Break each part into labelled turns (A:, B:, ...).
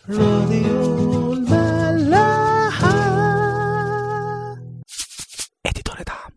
A: راديو الملاحة اديتور دعم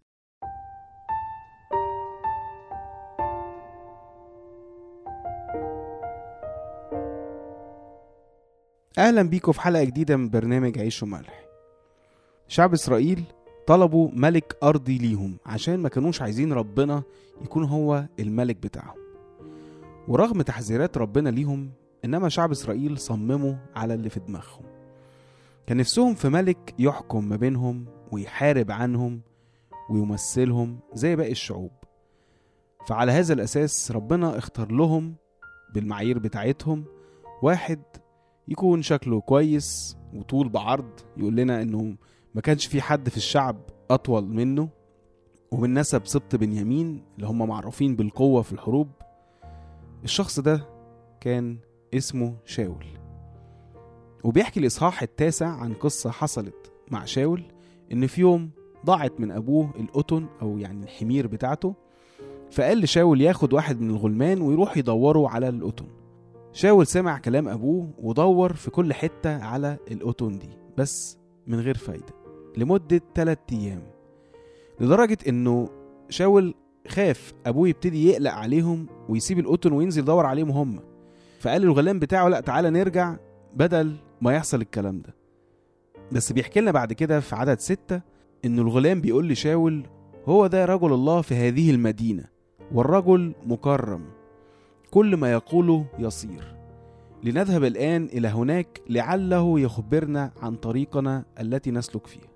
B: أهلا بيكم في حلقة جديدة من برنامج عيش وملح شعب إسرائيل طلبوا ملك أرضي ليهم عشان ما كانوش عايزين ربنا يكون هو الملك بتاعهم ورغم تحذيرات ربنا ليهم إنما شعب إسرائيل صمموا على اللي في دماغهم كان نفسهم في ملك يحكم ما بينهم ويحارب عنهم ويمثلهم زي باقي الشعوب فعلى هذا الأساس ربنا اختار لهم بالمعايير بتاعتهم واحد يكون شكله كويس وطول بعرض يقول لنا انه ما كانش في حد في الشعب اطول منه ومن نسب سبط بنيامين اللي هم معروفين بالقوة في الحروب الشخص ده كان اسمه شاول وبيحكي الإصحاح التاسع عن قصة حصلت مع شاول إن في يوم ضاعت من أبوه القطن أو يعني الحمير بتاعته فقال لشاول ياخد واحد من الغلمان ويروح يدوروا على القطن شاول سمع كلام أبوه ودور في كل حتة على القطن دي بس من غير فايدة لمدة تلات أيام لدرجة إنه شاول خاف أبوه يبتدي يقلق عليهم ويسيب القطن وينزل يدور عليهم هم فقال للغلام بتاعه لا تعالى نرجع بدل ما يحصل الكلام ده بس بيحكي لنا بعد كده في عدد ستة إن الغلام بيقول لشاول هو ده رجل الله في هذه المدينة والرجل مكرم كل ما يقوله يصير لنذهب الآن إلى هناك لعله يخبرنا عن طريقنا التي نسلك فيها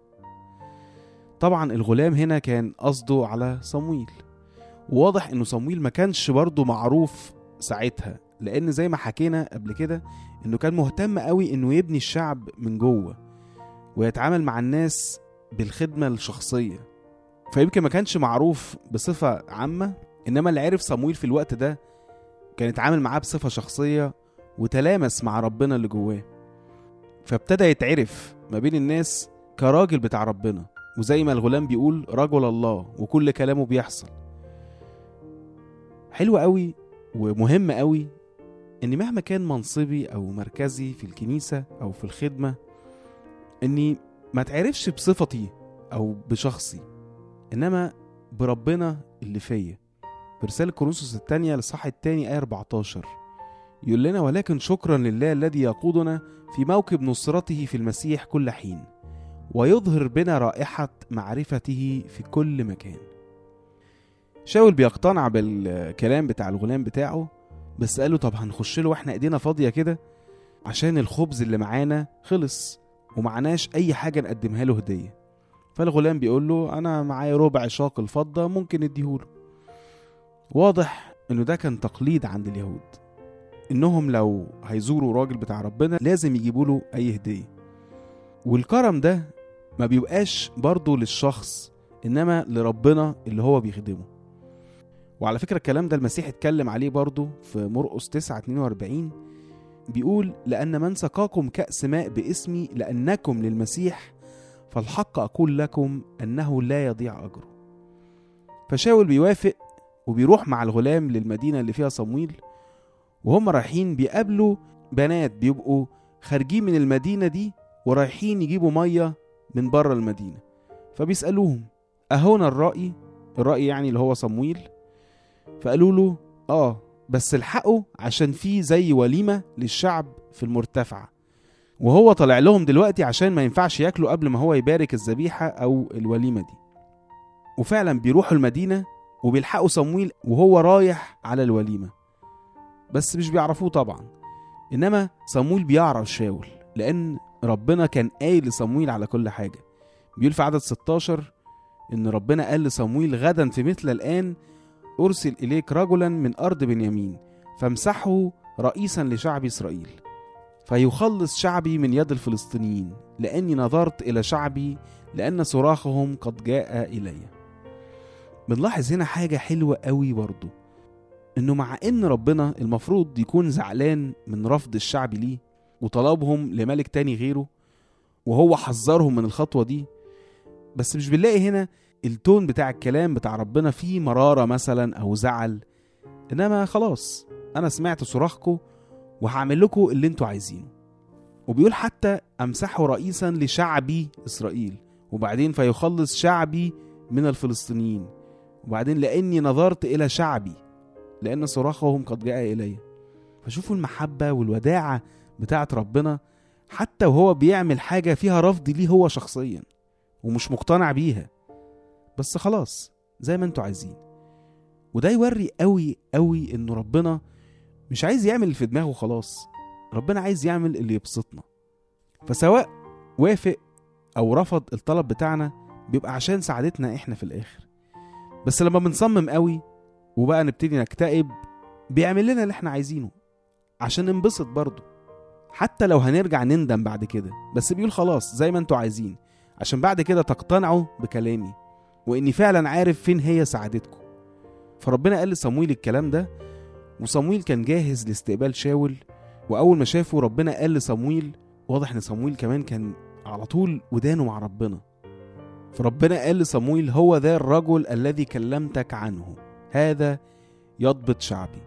B: طبعا الغلام هنا كان قصده على صمويل وواضح انه صمويل ما كانش برضه معروف ساعتها لان زي ما حكينا قبل كده انه كان مهتم قوي انه يبني الشعب من جوه ويتعامل مع الناس بالخدمة الشخصية فيمكن ما كانش معروف بصفة عامة انما اللي عرف صمويل في الوقت ده كان اتعامل معاه بصفة شخصية وتلامس مع ربنا اللي جواه فابتدى يتعرف ما بين الناس كراجل بتاع ربنا وزي ما الغلام بيقول رجل الله وكل كلامه بيحصل حلو قوي ومهم قوي ان مهما كان منصبي او مركزي في الكنيسة او في الخدمة اني ما تعرفش بصفتي او بشخصي انما بربنا اللي فيا في رسالة كورنثوس الثانية للصح الثاني آية 14 يقول لنا ولكن شكرا لله الذي يقودنا في موكب نصرته في المسيح كل حين ويظهر بنا رائحة معرفته في كل مكان شاول بيقتنع بالكلام بتاع الغلام بتاعه بس قال له طب هنخش له واحنا ايدينا فاضية كده عشان الخبز اللي معانا خلص ومعناش اي حاجة نقدمها له هدية فالغلام بيقول له انا معايا ربع شاق الفضة ممكن نديهوله واضح انه ده كان تقليد عند اليهود انهم لو هيزوروا راجل بتاع ربنا لازم يجيبوا له اي هديه والكرم ده ما بيبقاش برضه للشخص انما لربنا اللي هو بيخدمه وعلى فكره الكلام ده المسيح اتكلم عليه برضه في مرقس 9 42 بيقول لان من سقاكم كاس ماء باسمي لانكم للمسيح فالحق اقول لكم انه لا يضيع اجره فشاول بيوافق وبيروح مع الغلام للمدينة اللي فيها صمويل وهم رايحين بيقابلوا بنات بيبقوا خارجين من المدينة دي ورايحين يجيبوا مية من بره المدينة فبيسألوهم أهونا الرأي الرأي يعني اللي هو صمويل فقالوا له آه بس الحقوا عشان في زي وليمة للشعب في المرتفعة وهو طالع لهم دلوقتي عشان ما ينفعش ياكلوا قبل ما هو يبارك الذبيحة أو الوليمة دي وفعلا بيروحوا المدينة وبيلحقوا صمويل وهو رايح على الوليمة بس مش بيعرفوه طبعا إنما صمويل بيعرف شاول لأن ربنا كان قايل لصمويل على كل حاجة بيقول في عدد 16 إن ربنا قال لصمويل غدا في مثل الآن أرسل إليك رجلا من أرض بنيامين فامسحه رئيسا لشعب إسرائيل فيخلص شعبي من يد الفلسطينيين لأني نظرت إلى شعبي لأن صراخهم قد جاء إليّ بنلاحظ هنا حاجة حلوة قوي برضه انه مع ان ربنا المفروض يكون زعلان من رفض الشعب ليه وطلبهم لملك تاني غيره وهو حذرهم من الخطوة دي بس مش بنلاقي هنا التون بتاع الكلام بتاع ربنا فيه مرارة مثلا او زعل انما خلاص انا سمعت صراخكم وهعمل لكم اللي انتوا عايزينه وبيقول حتى أمسحه رئيسا لشعبي إسرائيل وبعدين فيخلص شعبي من الفلسطينيين وبعدين لأني نظرت إلى شعبي لأن صراخهم قد جاء إلي فشوفوا المحبة والوداعة بتاعت ربنا حتى وهو بيعمل حاجة فيها رفض ليه هو شخصيا ومش مقتنع بيها بس خلاص زي ما انتوا عايزين وده يوري قوي قوي انه ربنا مش عايز يعمل اللي في دماغه خلاص ربنا عايز يعمل اللي يبسطنا فسواء وافق او رفض الطلب بتاعنا بيبقى عشان سعادتنا احنا في الاخر بس لما بنصمم قوي وبقى نبتدي نكتئب بيعمل لنا اللي احنا عايزينه عشان ننبسط برضه حتى لو هنرجع نندم بعد كده بس بيقول خلاص زي ما انتوا عايزين عشان بعد كده تقتنعوا بكلامي واني فعلا عارف فين هي سعادتكم فربنا قال لصمويل الكلام ده وصمويل كان جاهز لاستقبال شاول واول ما شافه ربنا قال لصمويل واضح ان صمويل كمان كان على طول ودانه مع ربنا فربنا قال لصمويل هو ذا الرجل الذي كلمتك عنه هذا يضبط شعبي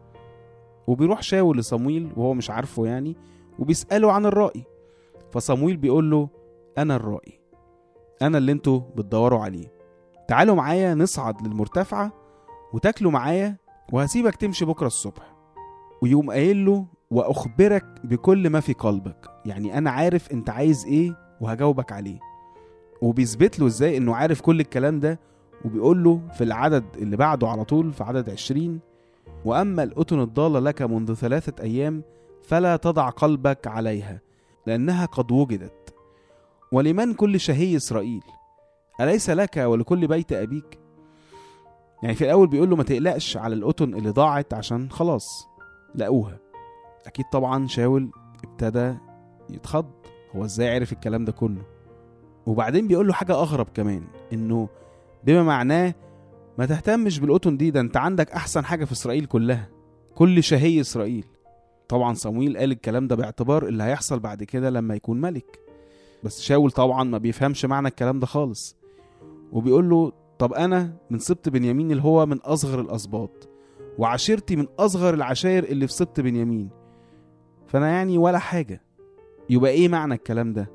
B: وبيروح شاول لصمويل وهو مش عارفه يعني وبيسأله عن الرأي فصمويل بيقول له أنا الرأي أنا اللي انتوا بتدوروا عليه تعالوا معايا نصعد للمرتفعة وتاكلوا معايا وهسيبك تمشي بكرة الصبح ويقوم قايل له وأخبرك بكل ما في قلبك يعني أنا عارف أنت عايز إيه وهجاوبك عليه وبيثبت له إزاي إنه عارف كل الكلام ده وبيقول له في العدد اللي بعده على طول في عدد عشرين وأما الأتن الضالة لك منذ ثلاثة أيام فلا تضع قلبك عليها لأنها قد وجدت ولمن كل شهي إسرائيل أليس لك ولكل بيت أبيك يعني في الأول بيقول له ما تقلقش على الأتن اللي ضاعت عشان خلاص لقوها أكيد طبعا شاول ابتدى يتخض هو ازاي عرف الكلام ده كله وبعدين بيقول له حاجة أغرب كمان إنه بما معناه ما تهتمش بالقطن دي ده انت عندك احسن حاجه في اسرائيل كلها كل شهي اسرائيل طبعا صمويل قال الكلام ده باعتبار اللي هيحصل بعد كده لما يكون ملك بس شاول طبعا ما بيفهمش معنى الكلام ده خالص وبيقول له طب انا من سبط بنيامين اللي هو من اصغر الاسباط وعشيرتي من اصغر العشاير اللي في سبط بنيامين فانا يعني ولا حاجه يبقى ايه معنى الكلام ده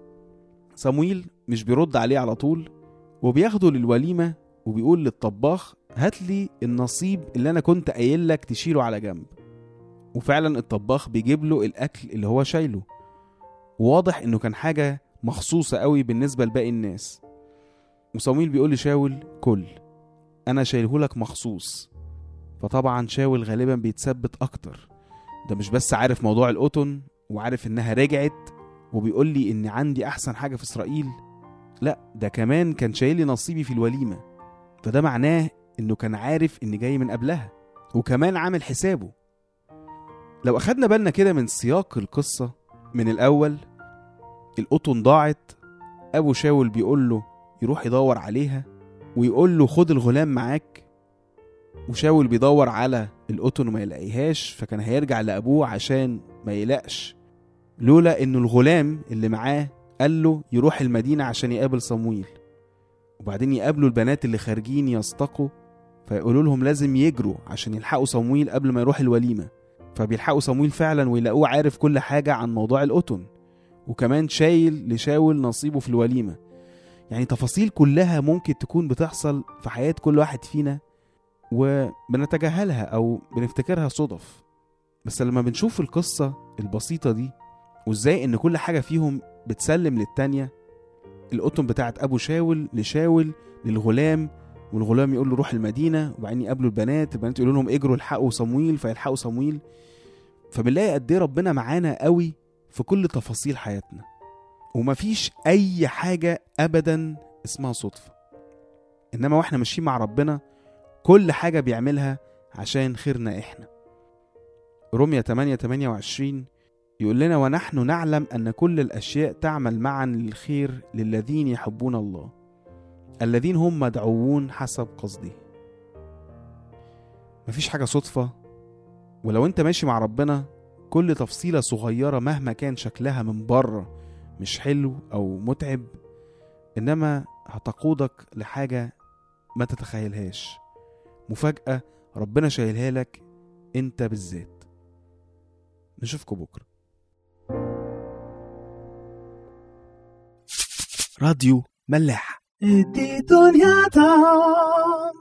B: صمويل مش بيرد عليه على طول وبياخده للوليمه وبيقول للطباخ هات لي النصيب اللي انا كنت قايل لك تشيله على جنب وفعلا الطباخ بيجيب له الاكل اللي هو شايله وواضح انه كان حاجه مخصوصه قوي بالنسبه لباقي الناس وصمويل بيقول لشاول كل انا شايله لك مخصوص فطبعا شاول غالبا بيتثبت اكتر ده مش بس عارف موضوع القطن وعارف انها رجعت وبيقول لي ان عندي احسن حاجه في اسرائيل لا ده كمان كان شايل لي نصيبي في الوليمه فده معناه انه كان عارف ان جاي من قبلها وكمان عامل حسابه لو اخدنا بالنا كده من سياق القصة من الاول القطن ضاعت ابو شاول بيقول له يروح يدور عليها ويقول له خد الغلام معاك وشاول بيدور على القطن وما يلاقيهاش فكان هيرجع لابوه عشان ما يقلقش لولا انه الغلام اللي معاه قال له يروح المدينة عشان يقابل صمويل وبعدين يقابلوا البنات اللي خارجين يستقوا فيقولوا لهم لازم يجروا عشان يلحقوا صمويل قبل ما يروح الوليمة فبيلحقوا صمويل فعلا ويلاقوه عارف كل حاجة عن موضوع القطن وكمان شايل لشاول نصيبه في الوليمة يعني تفاصيل كلها ممكن تكون بتحصل في حياة كل واحد فينا وبنتجاهلها أو بنفتكرها صدف بس لما بنشوف القصة البسيطة دي وازاي ان كل حاجة فيهم بتسلم للتانية القطن بتاعت ابو شاول لشاول للغلام والغلام يقول له روح المدينه وبعدين يقابلوا البنات البنات يقولوا لهم اجروا الحقوا صمويل فيلحقوا صمويل فبنلاقي قد ايه ربنا معانا قوي في كل تفاصيل حياتنا ومفيش اي حاجه ابدا اسمها صدفه انما واحنا ماشيين مع ربنا كل حاجه بيعملها عشان خيرنا احنا رمية 8 28 يقول لنا ونحن نعلم أن كل الأشياء تعمل معا للخير للذين يحبون الله الذين هم مدعوون حسب قصده مفيش حاجة صدفة ولو انت ماشي مع ربنا كل تفصيلة صغيرة مهما كان شكلها من بره مش حلو أو متعب إنما هتقودك لحاجة ما تتخيلهاش مفاجأة ربنا شايلها لك انت بالذات نشوفكم بكره
A: راديو ملاح
C: ادي دنيا طعم